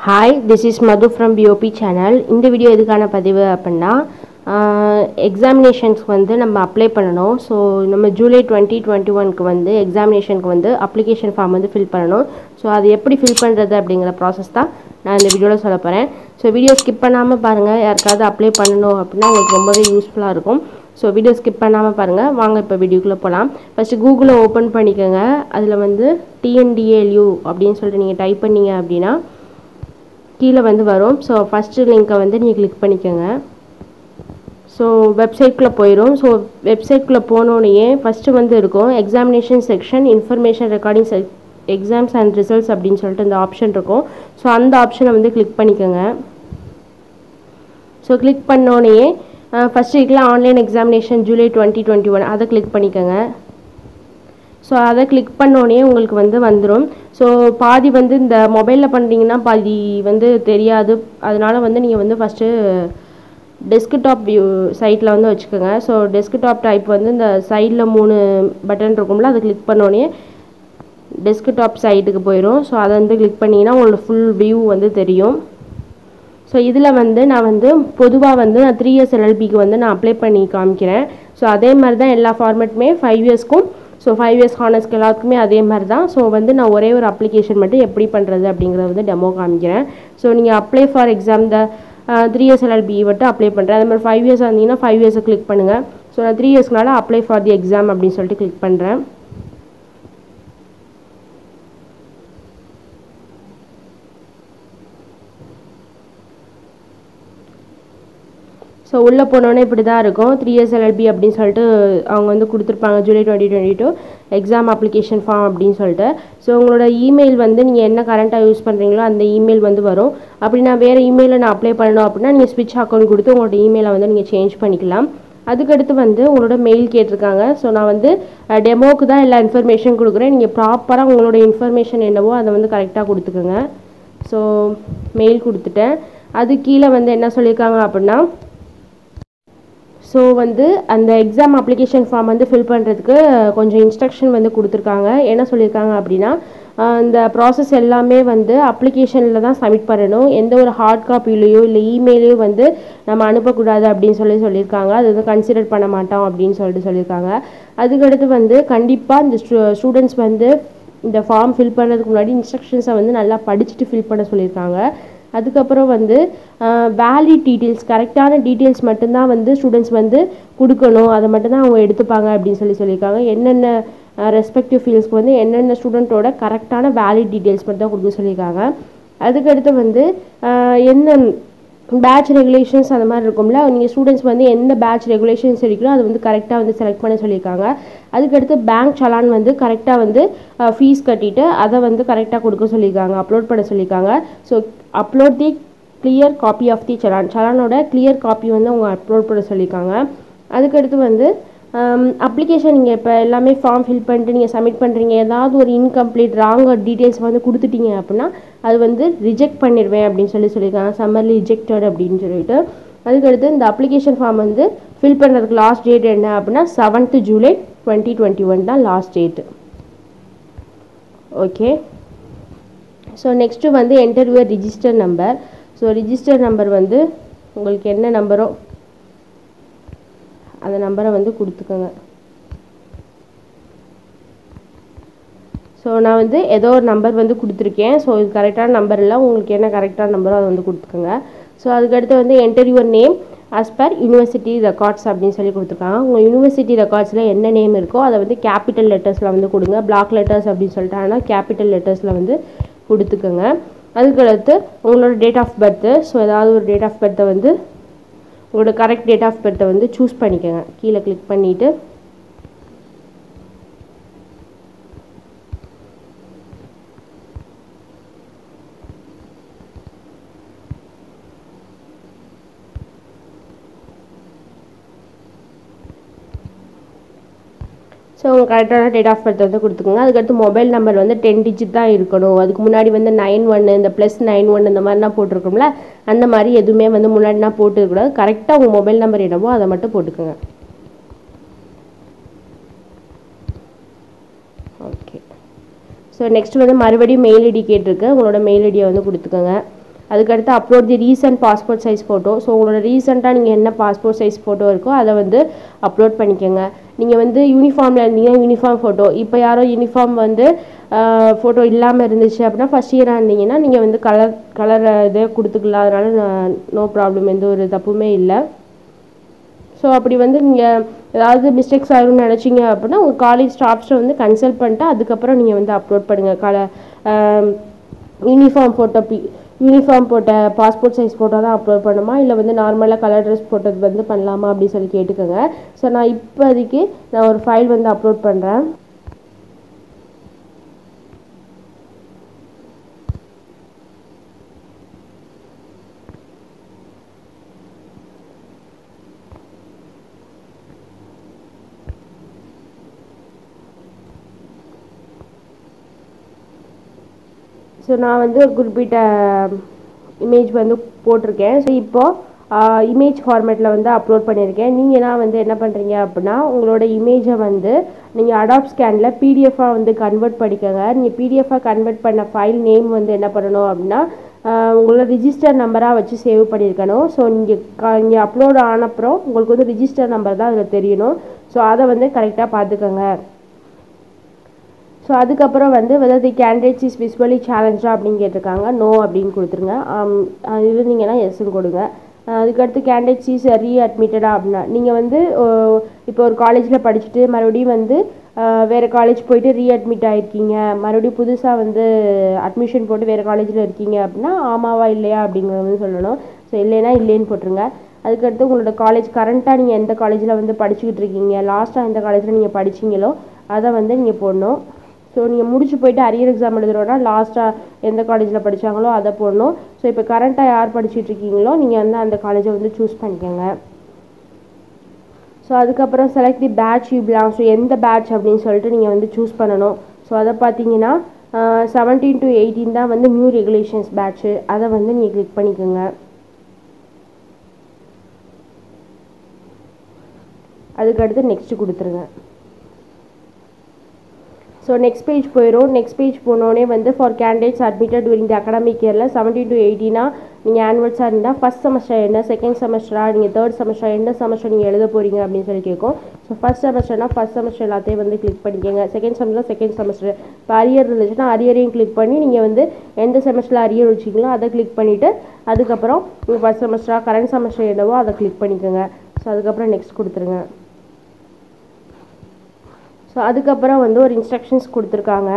hi this is Madhu from BOP channel இந்த video எதுக்கான பதிவு அப்படின்னா எக்ஸாமினேஷன்ஸ்க்கு வந்து நம்ம அப்ளை பண்ணணும் ஸோ நம்ம ஜூலை டுவெண்ட்டி டுவெண்ட்டி ஒன்க்கு வந்து எக்ஸாமினேஷனுக்கு வந்து அப்ளிகேஷன் ஃபார்ம் வந்து ஃபில் பண்ணணும் ஸோ அது எப்படி ஃபில் பண்ணுறது அப்படிங்கிற ப்ராசஸ் தான் நான் இந்த வீடியோவில் சொல்ல போகிறேன் ஸோ வீடியோ ஸ்கிப் பண்ணாமல் பாருங்கள் யாருக்காவது அப்ளை பண்ணணும் அப்படின்னா உங்களுக்கு ரொம்பவே யூஸ்ஃபுல்லாக இருக்கும் ஸோ வீடியோ ஸ்கிப் பண்ணாமல் பாருங்கள் வாங்க இப்போ வீடியோக்குள்ளே போகலாம் ஃபஸ்ட்டு கூகுளை ஓப்பன் பண்ணிக்கோங்க அதில் வந்து டிஎன்டிஏல்யூ அப்படின்னு சொல்லிட்டு நீங்கள் டைப் பண்ணீங்க அப்படின்னா கீழே வந்து வரும் ஸோ ஃபஸ்ட்டு லிங்க்கை வந்து நீங்கள் கிளிக் பண்ணிக்கோங்க ஸோ வெப்சைட்குள்ளே போயிடும் ஸோ வெப்சைட்குள்ளே போனோடனே ஃபஸ்ட்டு வந்து இருக்கும் examination section information regarding check exams and results அப்படின்னு சொல்லிட்டு இந்த ஆப்ஷன் இருக்கும் ஸோ அந்த ஆப்ஷனை வந்து கிளிக் பண்ணிக்கோங்க ஸோ கிளிக் பண்ணோடனே ஃபஸ்ட்டு இருக்கலாம் online examination July twenty twenty one அதை கிளிக் பண்ணிக்கோங்க ஸோ அதை கிளிக் பண்ணோடனே உங்களுக்கு வந்து வந்துடும் ஸோ பாதி வந்து இந்த மொபைலில் பண்ணுறீங்கன்னா பாதி வந்து தெரியாது அதனால் வந்து நீங்கள் வந்து ஃபஸ்ட்டு டெஸ்க்டாப் வியூ சைட்டில் வந்து வச்சுக்கோங்க ஸோ டெஸ்க்டாப் டைப் வந்து இந்த சைடில் மூணு பட்டன் இருக்கும்ல அதை கிளிக் பண்ணோடனே டெஸ்க்டாப் சைட்டுக்கு போயிடும் ஸோ அதை வந்து கிளிக் பண்ணிங்கன்னா உங்களுக்கு ஃபுல் வியூ வந்து தெரியும் ஸோ இதில் வந்து நான் வந்து பொதுவாக வந்து நான் த்ரீ இயர்ஸ் எல்எல்பிக்கு வந்து நான் அப்ளை பண்ணி காமிக்கிறேன் ஸோ அதே மாதிரி தான் எல்லா ஃபார்மேட்டுமே ஃபைவ் இயர்ஸ்க்கும் ஸோ ஃபைவ் இயர்ஸ் ஹானர்ஸ்க்கு எல்லாத்துக்குமே அதே மாதிரி தான் ஸோ வந்து நான் ஒரே ஒரு அப்ளிகேஷன் மட்டும் எப்படி பண்ணுறது அப்படிங்கிறத வந்து டெமோ காமிக்கிறேன் ஸோ நீங்கள் apply for exam the three years LLB மட்டும் அப்ளை பண்ணுறேன் அதே மாதிரி ஃபைவ் இயர்ஸ் வந்தீங்கன்னா ஃபைவ் இயர்ஸை கிளிக் பண்ணுங்கள் ஸோ நான் த்ரீ இயர்ஸ்னால அப்ளை ஃபார் தி எக்ஸாம் அப்படின்னு சொல்லிட்டு கிளிக் பண்ணுறேன் ஸோ உள்ளே போனோன்னே இப்படி தான் இருக்கும் த்ரீ இயர்ஸ் எல்எல்பி அப்படின்னு சொல்லிட்டு அவங்க வந்து கொடுத்துருப்பாங்க July twenty twenty two exam application form அப்படின்னு சொல்லிட்டு ஸோ உங்களோட இமெயில் வந்து நீங்கள் என்ன கரண்ட்டாக யூஸ் பண்ணுறீங்களோ அந்த இமெயில் வந்து வரும் அப்படி நான் வேறு இமெயிலில் நான் அப்ளை பண்ணணும் அப்படின்னா நீங்கள் ஸ்விட்ச் அக்கௌண்ட் கொடுத்து உங்களோட இமெயிலை வந்து நீங்கள் சேஞ்ச் பண்ணிக்கலாம் அதுக்கடுத்து வந்து உங்களோட மெயில் கேட்டிருக்காங்க ஸோ நான் வந்து டெமோக்கு தான் எல்லா இன்ஃபர்மேஷன் கொடுக்குறேன் நீங்கள் ப்ராப்பராக உங்களோட இன்ஃபர்மேஷன் என்னவோ அதை வந்து கரெக்டாக கொடுத்துக்கோங்க ஸோ மெயில் கொடுத்துட்டேன் அது கீழே வந்து என்ன சொல்லியிருக்காங்க அப்படின்னா ஸோ வந்து அந்த எக்ஸாம் அப்ளிகேஷன் ஃபார்ம் வந்து ஃபில் பண்ணுறதுக்கு கொஞ்சம் இன்ஸ்ட்ரக்ஷன் வந்து கொடுத்துருக்காங்க என்ன சொல்லியிருக்காங்க அப்படின்னா இந்த ப்ராசஸ் எல்லாமே வந்து அப்ளிகேஷனில் தான் சப்மிட் பண்ணணும் எந்த ஒரு ஹார்ட் காப்பிலையோ இல்லை இமெயிலையோ வந்து நம்ம அனுப்பக்கூடாது அப்படின்னு சொல்லி சொல்லியிருக்காங்க அது வந்து கன்சிடர் பண்ண மாட்டோம் அப்படின்னு சொல்லிட்டு சொல்லியிருக்காங்க அதுக்கடுத்து வந்து கண்டிப்பாக இந்த ஸ்டூ ஸ்டூடெண்ட்ஸ் வந்து இந்த ஃபார்ம் ஃபில் பண்ணுறதுக்கு முன்னாடி இன்ஸ்ட்ரக்ஷன்ஸை வந்து நல்லா படிச்சுட்டு ஃபில் பண்ண சொல்லியிருக்காங்க அதுக்கப்புறம் வந்து வேலிட் டீட்டெயில்ஸ் கரெக்டான டீட்டெயில்ஸ் மட்டும்தான் வந்து ஸ்டூடெண்ட்ஸ் வந்து கொடுக்கணும் அதை மட்டும்தான் அவங்க எடுத்துப்பாங்க அப்படின்னு சொல்லி சொல்லியிருக்காங்க என்னென்ன ரெஸ்பெக்டிவ் ஃபீல்ட்ஸ்க்கு வந்து என்னென்ன ஸ்டூடெண்ட்டோட கரெக்டான வேலிட் டீட்டெயில்ஸ் மட்டும் தான் கொடுக்க சொல்லியிருக்காங்க அதுக்கடுத்து வந்து என்ன பேட்ச் ரெகுலேஷன்ஸ் அந்த மாதிரி இருக்கும்ல நீங்கள் ஸ்டூடெண்ட்ஸ் வந்து எந்த பேட்ச் ரெகுலேஷன்ஸ் இருக்கோ அது வந்து கரெக்டாக வந்து செலக்ட் பண்ண சொல்லியிருக்காங்க அதுக்கடுத்து பேங்க் சலான் வந்து கரெக்டாக வந்து ஃபீஸ் கட்டிட்டு அதை வந்து கரெக்டாக கொடுக்க சொல்லியிருக்காங்க அப்லோட் பண்ண சொல்லியிருக்காங்க so upload the clear copy of the challan சலானோட கிளியர் காப்பி வந்து அவங்க அப்லோட் பண்ண சொல்லியிருக்காங்க அதுக்கடுத்து வந்து அப்ளிகேஷன் நீங்கள் இப்போ எல்லாமே ஃபார்ம் ஃபில் பண்ணிட்டு நீங்கள் சப்மிட் பண்ணுறீங்க ஏதாவது ஒரு இன்கம்ப்ளீட் ராங் டீட்டெயில்ஸ் வந்து கொடுத்துட்டீங்க அப்படின்னா அது வந்து ரிஜெக்ட் பண்ணிடுவேன் அப்படின்னு சொல்லி சொல்லியிருக்காங்க சம்மர்லி ரிஜெக்டட் அப்படின்னு சொல்லிட்டு அதுக்கடுத்து இந்த அப்ளிகேஷன் ஃபார்ம் வந்து ஃபில் பண்ணுறதுக்கு லாஸ்ட் டேட் என்ன அப்படின்னா seventh July twenty twenty one தான் last date okay so next வந்து enter your register number so register number வந்து உங்களுக்கு என்ன நம்பரோ அந்த நம்பரை வந்து கொடுத்துக்கோங்க ஸோ நான் வந்து ஏதோ ஒரு நம்பர் வந்து கொடுத்துருக்கேன் ஸோ இது கரெக்டான நம்பர் இல்லை உங்களுக்கு என்ன கரெக்டான நம்பரோ அதை வந்து கொடுத்துக்கோங்க ஸோ அதுக்கடுத்து வந்து enter your name as per university records அப்படின்னு சொல்லி கொடுத்துருக்காங்க உங்கள் யூனிவர்சிட்டி ரெக்கார்ட்ஸில் என்ன நேம் இருக்கோ அதை வந்து கேபிட்டல் லெட்டர்ஸில் வந்து கொடுங்க பிளாக் லெட்டர்ஸ் அப்படின்னு சொல்லிட்டாங்கன்னா கேபிட்டல் லெட்டர்ஸில் வந்து கொடுத்துக்கோங்க அதுக்கடுத்து உங்களோட டேட் ஆஃப் பர்த்து ஸோ ஏதாவது ஒரு டேட் ஆஃப் பர்த்தை வந்து உங்களோட கரெக்ட் டேட் ஆஃப் பர்த்தை வந்து சூஸ் பண்ணிக்கோங்க கீழே கிளிக் பண்ணிவிட்டு ஸோ உங்கள் கரெக்டான டேட் ஆஃப் பர்த் வந்து கொடுத்துக்கோங்க அதுக்கடுத்து மொபைல் நம்பர் வந்து டென் டிஜிட் தான் இருக்கணும் அதுக்கு முன்னாடி வந்து நைன் ஒன்று இந்த ப்ளஸ் நைன் ஒன் இந்த மாதிரிலாம் போட்டிருக்கோம்ல அந்த மாதிரி எதுவுமே வந்து முன்னாடினா போட்டுக்கூடாது கரெக்டாக உங்கள் மொபைல் நம்பர் என்னவோ அதை மட்டும் போட்டுக்கோங்க ஓகே ஸோ நெக்ஸ்ட் வந்து மறுபடியும் மெயில் ஐடி கேட்டிருக்கு உங்களோட மெயில் ஐடியை வந்து கொடுத்துக்கோங்க அதுக்கடுத்து upload the recent passport size photo so உங்களோட ரீசெண்டாக நீங்கள் என்ன பாஸ்போர்ட் சைஸ் ஃபோட்டோ இருக்கோ அதை வந்து அப்லோட் பண்ணிக்கோங்க நீங்கள் வந்து யூனிஃபார்மில் இருந்தீங்கன்னா யூனிஃபார்ம் ஃபோட்டோ இப்போ யாரோ யூனிஃபார்ம் வந்து ஃபோட்டோ இல்லாமல் இருந்துச்சு அப்படின்னா ஃபஸ்ட் இயராக இருந்தீங்கன்னா நீங்கள் வந்து கலர் கலர் இதே கொடுத்துக்கலாம் அதனால நோ ப்ராப்ளம் எந்த ஒரு தப்புமே இல்லை ஸோ அப்படி வந்து நீங்கள் ஏதாவது மிஸ்டேக்ஸ் ஆகும்னு நினச்சிங்க அப்படின்னா உங்கள் காலேஜ் ஸ்டாஃப்ஸை வந்து கன்சல்ட் பண்ணிட்டு அதுக்கப்புறம் நீங்கள் வந்து அப்லோட் பண்ணுங்கள் கல யூனிஃபார்ம் ஃபோட்டோ பி யூனிஃபார்ம் போட்ட பாஸ்போர்ட் சைஸ் ஃபோட்டோ தான் அப்லோட் பண்ணுமா இல்லை வந்து நார்மலாக கலர் ட்ரெஸ் போட்டது வந்து பண்ணலாமா அப்படின்னு சொல்லி கேட்டுக்கோங்க ஸோ நான் இப்போதைக்கு நான் ஒரு ஃபைல் வந்து அப்லோட் பண்ணுறேன் ஸோ நான் வந்து ஒரு குறிப்பிட்ட இமேஜ் வந்து போட்டிருக்கேன் ஸோ இப்போது இமேஜ் ஃபார்மேட்டில் வந்து அப்லோட் பண்ணியிருக்கேன் நீங்கள்லாம் வந்து என்ன பண்ணுறீங்க அப்படின்னா உங்களோட இமேஜை வந்து நீங்கள் அடாப் ஸ்கேனில் பிடிஎஃபாக வந்து கன்வெர்ட் பண்ணிக்கோங்க நீங்கள் பிடிஎஃபாக கன்வெர்ட் பண்ண ஃபைல் நேம் வந்து என்ன பண்ணணும் அப்படின்னா உங்களோட ரிஜிஸ்டர் நம்பராக வச்சு சேவ் பண்ணியிருக்கணும் ஸோ நீங்கள் க இங்கே அப்லோட் ஆனப்புறம் உங்களுக்கு வந்து ரிஜிஸ்டர் நம்பர் தான் அதில் தெரியணும் ஸோ அதை வந்து கரெக்டாக பார்த்துக்கோங்க ஸோ அதுக்கப்புறம் வந்து whether the candidates is visually சேலஞ்சா அப்படின்னு கேட்டிருக்காங்க நோ அப்படின்னு கொடுத்துருங்க இருந்தீங்கன்னா எஸ்ன்னு கொடுங்க அதுக்கடுத்து கேண்டிடேட்ஸ் இஸ் ரீ அட்மிட்டடா அப்படின்னா நீங்கள் வந்து இப்போ ஒரு காலேஜில் படிச்சுட்டு மறுபடியும் வந்து வேறு காலேஜ் போயிட்டு ரீ அட்மிட் ஆகிருக்கீங்க மறுபடியும் புதுசாக வந்து அட்மிஷன் போட்டு வேறு காலேஜில் இருக்கீங்க அப்படின்னா ஆமாவா இல்லையா அப்படிங்கிறது வந்து சொல்லணும் ஸோ இல்லைன்னா இல்லைன்னு போட்டுருங்க அதுக்கடுத்து உங்களோட காலேஜ் கரண்ட்டாக நீங்கள் எந்த காலேஜில் வந்து படிச்சுக்கிட்டு இருக்கீங்க லாஸ்ட்டாக எந்த காலேஜில் நீங்கள் படிச்சீங்களோ அதை வந்து நீங்கள் போடணும் ஸோ நீங்கள் முடிச்சு போயிட்டு அரியர் எக்ஸாம் எழுதுறோன்னா லாஸ்ட்டாக எந்த காலேஜில் படித்தாங்களோ அதை போடணும் ஸோ இப்போ கரண்ட்டாக யார் படிச்சுட்டு இருக்கீங்களோ நீங்கள் வந்து அந்த காலேஜை வந்து சூஸ் பண்ணிக்கோங்க ஸோ அதுக்கப்புறம் select the batch you belong so எந்த பேட்ச் அப்படின்னு சொல்லிட்டு நீங்கள் வந்து சூஸ் பண்ணணும் ஸோ அதை பார்த்தீங்கன்னா செவன்டீன் டு எயிட்டீன் தான் வந்து நியூ ரெகுலேஷன்ஸ் பேட்ச்சு அதை வந்து நீங்கள் கிளிக் பண்ணிக்கோங்க அதுக்கடுத்து நெக்ஸ்ட்டு கொடுத்துருங்க ஸோ நெக்ஸ்ட் பேஜ் போயிடும் நெக்ஸ்ட் பேஜ் போனோடனே வந்து for candidates admitted during the academic இயரில் செவன்டீன் டு எயிட்டினா நீங்கள் ஆனுவல்ஸாக இருந்தால் ஃபஸ்ட் செமஸ்டர் என்ன செகண்ட் செமஸ்டரா நீங்கள் தேர்ட் செமஸ்டர் எந்த செமஸ்டர் நீங்கள் எழுத போகிறீங்க அப்படின்னு சொல்லி கேட்கும் ஸோ ஃபஸ்ட் செமஸ்டர்னா ஃபஸ்ட் செமஸ்டர் எல்லாத்தையும் வந்து கிளிக் பண்ணிக்கோங்க செகண்ட் செமஸ்டர் செகண்ட் செமஸ்டர் இப்போ அரியர் இருந்துச்சுன்னா அரியரையும் கிளிக் பண்ணி நீங்கள் வந்து எந்த செமஸ்டரில் அரியர் வச்சிங்களோ அதை கிளிக் பண்ணிவிட்டு அதுக்கப்புறம் நீங்கள் ஃபஸ்ட் செமஸ்டரா கரண்ட் செமஸ்டர் என்னவோ அதை கிளிக் பண்ணிக்கோங்க ஸோ அதுக்கப்புறம் நெக்ஸ்ட் கொடுத்துருங்க ஸோ அதுக்கப்புறம் வந்து ஒரு இன்ஸ்ட்ரக்ஷன்ஸ் கொடுத்துருக்காங்க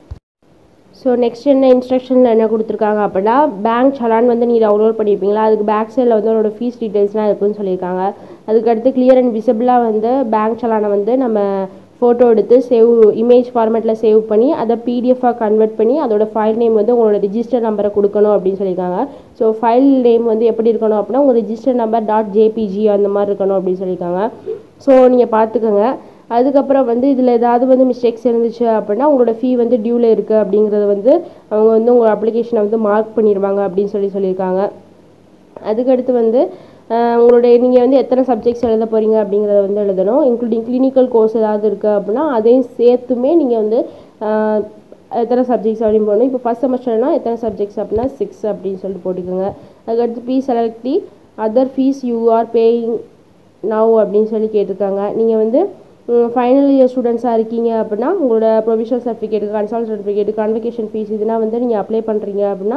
ஸோ நெக்ஸ்ட் என்ன இன்ஸ்ட்ரக்ஷனில் என்ன கொடுத்துருக்காங்க அப்படின்னா பேங்க் சலான் வந்து நீங்கள் டவுன்லோட் பண்ணியிருப்பீங்களா அதுக்கு பேக் சைடில் வந்து அதோட ஃபீஸ் டீட்டெயில்ஸ்லாம் இருக்குன்னு சொல்லியிருக்காங்க அதுக்கடுத்து கிளியர் அண்ட் விசிபிளாக வந்து பேங்க் சலானை வந்து நம்ம ஃபோட்டோ எடுத்து சேவ் இமேஜ் ஃபார்மேட்டில் சேவ் பண்ணி அதை பிடிஎஃபாக கன்வெர்ட் பண்ணி அதோட ஃபைல் நேம் வந்து உங்களோட ரிஜிஸ்டர் நம்பரை கொடுக்கணும் அப்படின்னு சொல்லியிருக்காங்க ஸோ ஃபைல் நேம் வந்து எப்படி இருக்கணும் அப்படின்னா உங்கள் ரிஜிஸ்டர் நம்பர் டாட் ஜேபிஜி அந்த மாதிரி இருக்கணும் அப்படின்னு சொல்லியிருக்காங்க ஸோ நீங்கள் பார்த்துக்கோங்க அதுக்கப்புறம் வந்து இதில் ஏதாவது வந்து மிஸ்டேக்ஸ் இருந்துச்சு அப்படின்னா உங்களோட ஃபீ வந்து டியூவில் இருக்குது அப்படிங்கிறத வந்து அவங்க வந்து உங்கள் அப்ளிகேஷனை வந்து மார்க் பண்ணிடுவாங்க அப்படின்னு சொல்லி சொல்லியிருக்காங்க அதுக்கடுத்து வந்து உங்களுடைய நீங்கள் வந்து எத்தனை சப்ஜெக்ட்ஸ் எழுத போகிறீங்க அப்படிங்கிறத வந்து எழுதணும் இன்க்ளூடிங் கிளினிக்கல் கோர்ஸ் ஏதாவது இருக்குது அப்படின்னா அதையும் சேர்த்துமே நீங்கள் வந்து எத்தனை சப்ஜெக்ட்ஸ் அப்படின்னு போடணும் இப்போ ஃபஸ்ட் செமஸ்டர்னால் எத்தனை சப்ஜெக்ட்ஸ் அப்படின்னா சிக்ஸ் அப்படின்னு சொல்லிட்டு போட்டுக்கோங்க அதுக்கடுத்து fees select the other fees you are paying now அப்படின்னு சொல்லி கேட்டிருக்காங்க நீங்கள் வந்து ஃபைனல் இயர் ஸ்டூடெண்ட்ஸாக இருக்கீங்க அப்படின்னா உங்களோட provisional certificate consult certificate convocation fees இதெல்லாம் வந்து நீங்கள் அப்ளை பண்ணுறீங்க அப்படின்னா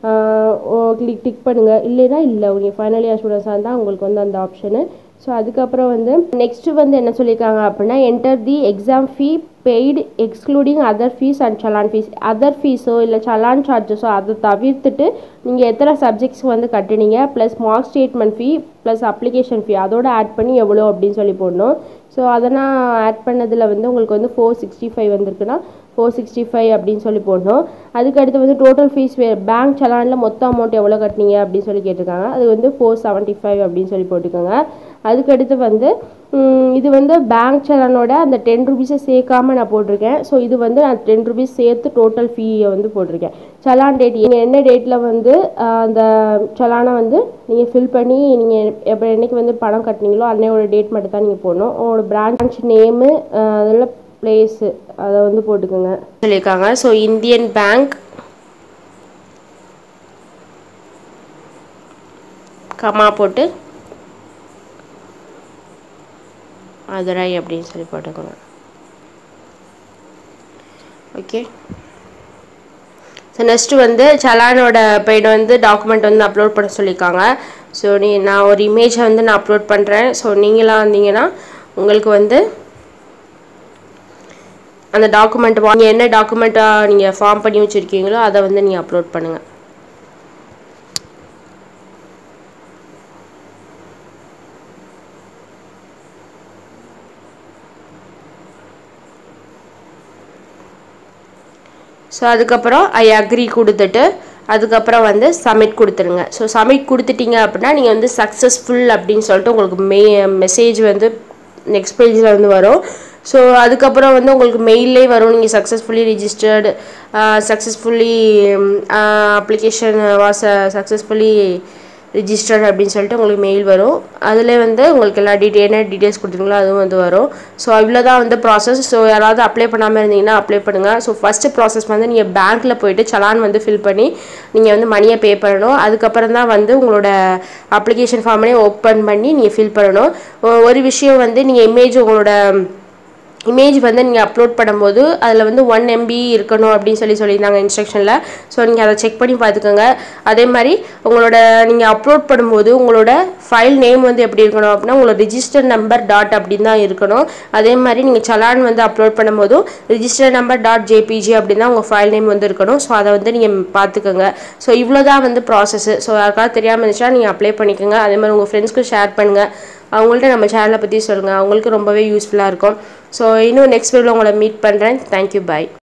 கிளிக் டிக் பண்ணுங்கள் இல்லைன்னா இல்லை நீங்கள் ஃபைனல் இயர் ஸ்டூடெண்ட்ஸாக இருந்தால் உங்களுக்கு வந்து அந்த ஆப்ஷனு ஸோ அதுக்கப்புறம் வந்து நெக்ஸ்ட்டு வந்து என்ன சொல்லியிருக்காங்க அப்படின்னா enter the exam fee paid excluding other fees and challan fees other ஃபீஸோ இல்லை சலான் சார்ஜஸோ அதை தவிர்த்துட்டு நீங்கள் எத்தனை சப்ஜெக்ட்ஸ் வந்து கட்டுனீங்க plus mark statement fee plus application fee அதோட ஆட் பண்ணி எவ்வளோ அப்படின்னு சொல்லி போடணும் ஸோ அதெல்லாம் ஆட் பண்ணதில் வந்து உங்களுக்கு வந்து ஃபோர் சிக்ஸ்டி ஃபைவ் வந்திருக்குன்னா ஃபோர் சிக்ஸ்டி ஃபைவ் அப்படின்னு சொல்லி போடணும் அதுக்கடுத்து வந்து டோட்டல் ஃபீஸ் பேங்க் சலானில் மொத்த அமௌண்ட் எவ்வளோ கட்டினீங்க அப்படின்னு சொல்லி கேட்டிருக்காங்க அது வந்து ஃபோர் செவன்ட்டி ஃபைவ் அப்படின்னு சொல்லி போட்டுக்கோங்க அதுக்கடுத்து வந்து இது வந்து பேங்க் சலானோட அந்த டென் ருபீஸை சேர்க்காம நான் போட்டிருக்கேன் ஸோ இது வந்து நான் டென் ருபீஸ் சேர்த்து டோட்டல் ஃபீயை வந்து போட்டிருக்கேன் சலான் டேட் நீங்கள் என்ன டேட்டில் வந்து அந்த சலானை வந்து நீங்கள் ஃபில் பண்ணி நீங்கள் எப்போ என்னைக்கு வந்து பணம் கட்டினீங்களோ அன்னையோட டேட் மட்டும் தான் நீங்கள் போடணும் உங்களோட பிரான்ச் நேமு அதில் பிளேஸு அதை வந்து போட்டுக்கோங்க சொல்லியிருக்காங்க ஸோ இந்தியன் பேங்க் கமா போட்டு மதுரை அப்படின்னு சொல்லி போட்டுக்கோங்க ஓகே ஸோ நெக்ஸ்ட்டு வந்து சலானோட பெய்டு வந்து டாக்குமெண்ட் வந்து அப்லோட் பண்ண சொல்லியிருக்காங்க ஸோ நீ நான் ஒரு இமேஜை வந்து நான் அப்லோட் பண்ணுறேன் ஸோ நீங்களாம் வந்தீங்கன்னா உங்களுக்கு வந்து அந்த டாக்குமெண்ட் நீங்கள் என்ன டாக்குமெண்ட்டாக நீங்கள் ஃபார்ம் பண்ணி வச்சுருக்கீங்களோ அதை வந்து நீங்கள் அப்லோட் பண்ணுங்கள் ஸோ அதுக்கப்புறம் ஐ அக்ரி கொடுத்துட்டு அதுக்கப்புறம் வந்து சப்மிட் கொடுத்துருங்க ஸோ சப்மிட் கொடுத்துட்டீங்க அப்படின்னா நீங்கள் வந்து சக்ஸஸ்ஃபுல் அப்படின்னு சொல்லிட்டு உங்களுக்கு மெ மெசேஜ் வந்து நெக்ஸ்ட் பேஜில் வந்து வரும் ஸோ அதுக்கப்புறம் வந்து உங்களுக்கு மெயிலே வரும் நீங்கள் successfully registered successfully application was successfully registered அப்படின்னு சொல்லிட்டு உங்களுக்கு மெயில் வரும் அதில் வந்து உங்களுக்கு எல்லா டீட்டெயில் என்ன டீட்டெயில்ஸ் கொடுத்துருங்களோ அதுவும் வந்து வரும் ஸோ இவ்வளோ தான் வந்து ப்ராசஸ் ஸோ யாராவது அப்ளை பண்ணாமல் இருந்தீங்கன்னா அப்ளை பண்ணுங்கள் ஸோ ஃபஸ்ட்டு ப்ராசஸ் வந்து நீங்கள் பேங்க்கில் போயிட்டு சலான் வந்து ஃபில் பண்ணி நீங்கள் வந்து மணியை பே பண்ணணும் அதுக்கப்புறம் தான் வந்து உங்களோட அப்ளிகேஷன் ஃபார்மே ஓப்பன் பண்ணி நீங்கள் ஃபில் பண்ணணும் ஒ- ஒரு விஷயம் வந்து நீங்கள் இமேஜ் உங்களோட இமேஜ் வந்து நீங்கள் அப்லோட் பண்ணும்போது அதில் வந்து ஒன் எம்பி இருக்கணும் அப்படின்னு சொல்லி சொல்லியிருந்தாங்க இன்ஸ்ட்ரக்ஷனில் ஸோ நீங்கள் அதை செக் பண்ணி பார்த்துக்கோங்க அதே மாதிரி உங்களோட நீங்கள் அப்லோட் பண்ணும்போது உங்களோட ஃபைல் நேம் வந்து எப்படி இருக்கணும் அப்படின்னா உங்களோட ரிஜிஸ்டர் நம்பர் டாட் அப்படின்னு தான் இருக்கணும் அதே மாதிரி நீங்கள் சலான் வந்து அப்லோட் பண்ணும்போதும் ரிஜிஸ்டர் நம்பர் டாட் ஜேபிஜி அப்படின்னு தான் உங்கள் ஃபைல் நேம் வந்து இருக்கணும் ஸோ அதை வந்து நீங்கள் பார்த்துக்கோங்க ஸோ இவ்வளோ தான் வந்து ப்ராசஸ் ஸோ யாருக்காவது தெரியாமல் இருந்துச்சுன்னா நீங்கள் அப்ளை பண்ணிக்கோங்க அதே மாதிரி உங்கள் ஃப்ரெண்ட்ஸ்க்கு ஷேர் பண்ணுங்கள் அவங்கள்ட்ட நம்ம சேனலை பற்றி சொல்லுங்கள் அவங்களுக்கு ரொம்பவே யூஸ்ஃபுல்லாக இருக்கும் ஸோ இன்னும் நெக்ஸ்ட் வீடியோவில் உங்களை மீட் பண்ணுறேன் தேங்க்யூ பாய்